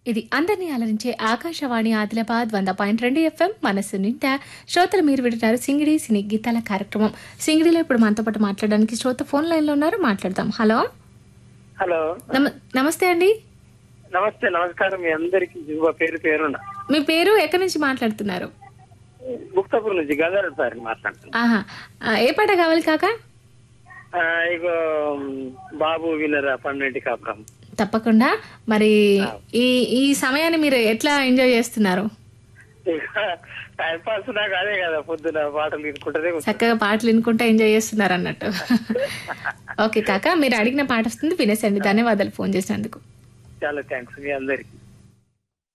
ఇది అందరినీ అలరించే ఆకాశవాణి ఆదిలాబాద్ వంద పాయింట్ రెండు ఎఫ్ఎం మనస్సు నిండా శ్రోతలు మీరు వింటున్నారు సింగిడి సినీ గీతాల కార్యక్రమం సింగిడిలో ఇప్పుడు మనతో పాటు మాట్లాడడానికి శ్రోత ఫోన్ లైన్ లో ఉన్నారు మాట్లాడదాం హలో హలో నమ- నమస్తే అండి నమస్తే నమస్కారం మీ అందరికి ఇదిగో పేరు పేరున మీ పేరు ఎక్కడి నుంచి మాట్లాడుతున్నారు ముక్తాపూర్ నుంచి గదారు సార్ మాట్లాడుతున్నా ఆహా ఆ, ఏ పాట కావాలి కాక ఆ, ఇగో మ్, బాబు వినరా పన్నెండు కాపురం తప్పకుండా మరి ఈ ఈ సమయాన్ని మీరు ఎట్లా ఎంజాయ్ చేస్తున్నారు ఇక టైం పాస్ నాకు అదే కదా పొద్దున పాటలు వినుకుంటదే కూర్చున్నా. చక్కగా పాటలు వినుకుంటా ఎంజాయ్ చేస్తున్నారు అన్నట్టు ఓకే కాక మీరు అడిగిన పాట వస్తుంది వినేసండి ధన్యవాదాలు ఫోన్ చేసినందుకు చాలా థ్యాంక్స్ మీ అందరికి